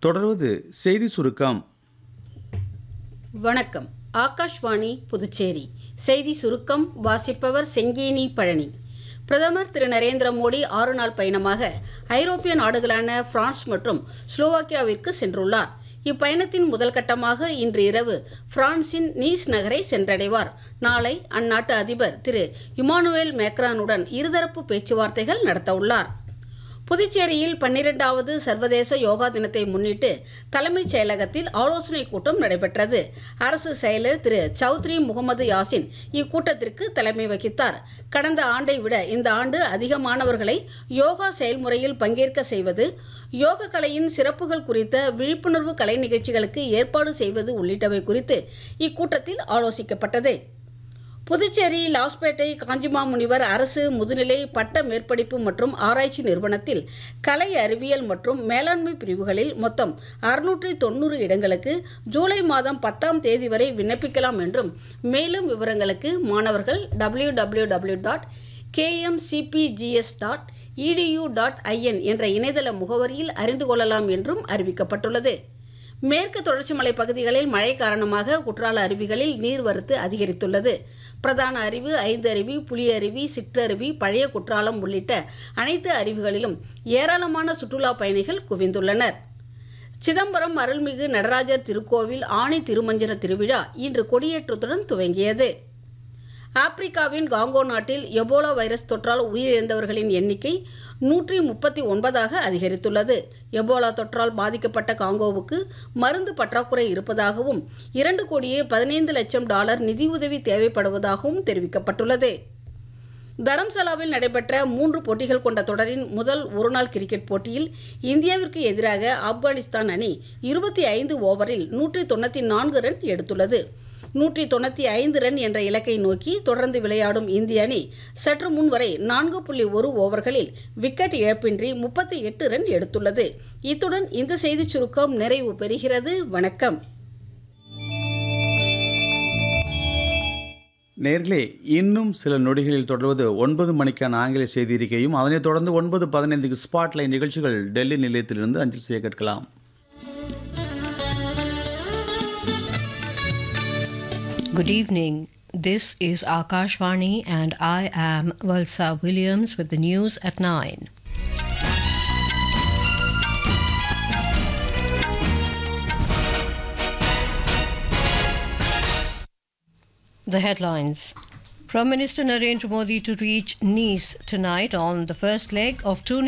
தொடர்வது செய்தி சுருக்கம் வணக்கம் ஆகாஷ்வாணி புதுச்சேரி செய்தி சுருக்கம் வாசிப்பவர் செங்கேனி பழனி பிரதமர் திரு நரேந்திர மோடி ஆறு நாள் பயணமாக ஐரோப்பிய நாடுகளான பிரான்ஸ் மற்றும் ஸ்லோவாக்கியாவிற்கு சென்றுள்ளார் இப்பயணத்தின் முதல் கட்டமாக இன்று இரவு பிரான்சின் நீஸ் நகரை சென்றடைவார் நாளை அந்நாட்டு அதிபர் திரு இமானுவேல் மேக்ரானுடன் இருதரப்பு பேச்சுவார்த்தைகள் நடத்தவுள்ளார் புதுச்சேரியில் பன்னிரெண்டாவது சர்வதேச யோகா தினத்தை முன்னிட்டு தலைமைச் செயலகத்தில் ஆலோசனைக் கூட்டம் நடைபெற்றது அரசு செயலர் திரு சௌத்ரி முகமது யாசின் இக்கூட்டத்திற்கு தலைமை வகித்தார் கடந்த ஆண்டை விட இந்த ஆண்டு அதிக மாணவர்களை யோகா செயல்முறையில் பங்கேற்க செய்வது யோக கலையின் சிறப்புகள் குறித்த விழிப்புணர்வு கலை நிகழ்ச்சிகளுக்கு ஏற்பாடு செய்வது உள்ளிட்டவை குறித்து இக்கூட்டத்தில் ஆலோசிக்கப்பட்டது புதுச்சேரி லாஸ்பேட்டை காஞ்சிமா முனிவர் அரசு முதுநிலை பட்ட மேற்படிப்பு மற்றும் ஆராய்ச்சி நிறுவனத்தில் கலை அறிவியல் மற்றும் மேலாண்மை பிரிவுகளில் மொத்தம் அறுநூற்றி தொண்ணூறு இடங்களுக்கு ஜூலை மாதம் பத்தாம் தேதி வரை விண்ணப்பிக்கலாம் என்றும் மேலும் விவரங்களுக்கு மாணவர்கள் W W W dot KMCPGS dot EDU dot IN என்ற இணையதள முகவரியில் அறிந்து கொள்ளலாம் என்றும் அறிவிக்கப்பட்டுள்ளது மேற்கு தொடர்ச்சி மலை பகுதிகளில் மழை காரணமாக குற்றால அருவிகளில் நீர்வரத்து அதிகரித்துள்ளது பிரதான அருவி ஐந்து அருவி புலி அருவி சிற்றருவி பழைய குற்றாலம் உள்ளிட்ட அனைத்து அருவிகளிலும் ஏராளமான சுற்றுலா பயணிகள் குவிந்துள்ளனர் சிதம்பரம் அருள்மிகு நடராஜர் திருக்கோவில் ஆணி திருமஞ்சன திருவிழா இன்று கொடியேற்றத்துடன் துவங்கியது ஆப்பிரிக்காவின் காங்கோ நாட்டில் எபோலா வைரஸ் தொற்றால் உயிரிழந்தவர்களின் எண்ணிக்கை நூற்றி முப்பத்தி ஒன்பதாக அதிகரித்துள்ளது எபோலா தொற்றால் பாதிக்கப்பட்ட காங்கோவுக்கு மருந்து பற்றாக்குறை இருப்பதாகவும் இரண்டு கோடியே பதினைந்து லட்சம் டாலர் நிதியுதவி தேவைப்படுவதாகவும் தெரிவிக்கப்பட்டுள்ளது தரம்சாலாவில் நடைபெற்ற மூன்று போட்டிகள் கொண்ட தொடரின் முதல் ஒருநாள் கிரிக்கெட் போட்டியில் இந்தியாவிற்கு எதிராக ஆப்கானிஸ்தான் அணி இருபத்தி ஐந்து ஓவரில் நூற்றி தொண்ணூற்றி நான்கு ரன் எடுத்துள்ளது நூற்றி தொண்ணூற்றி ஐந்து ரன் என்ற இலக்கை நோக்கி தொடர்ந்து விளையாடும் இந்திய அணி சற்று முன் வரை நான்கு புள்ளி ஒரு ஓவர்களில் விக்கெட் இழப்பின்றி முப்பத்தி எட்டு ரன் எடுத்துள்ளது இத்துடன் இந்த செய்திச் சுருக்கம் நிறைவு பெறுகிறது வணக்கம் நேர்களே இன்னும் சில நொடிகளில் தொடர்வது ஒன்பது மணிக்கான ஆங்கில செய்தி அறிக்கையும் அதனைத் தொடர்ந்து ஒன்பது பதினைந்துக்கு ஸ்பாட்லைன் நிகழ்ச்சிகள் டெல்லி நிலையத்திலிருந்து அஞ்சல் செய்ய கேட்கலாம் Good evening. This is Akashvani, and I am Valsa Williams with the news at 9. The headlines. Prime Minister Narendra Modi to reach Nice tonight on the first leg of two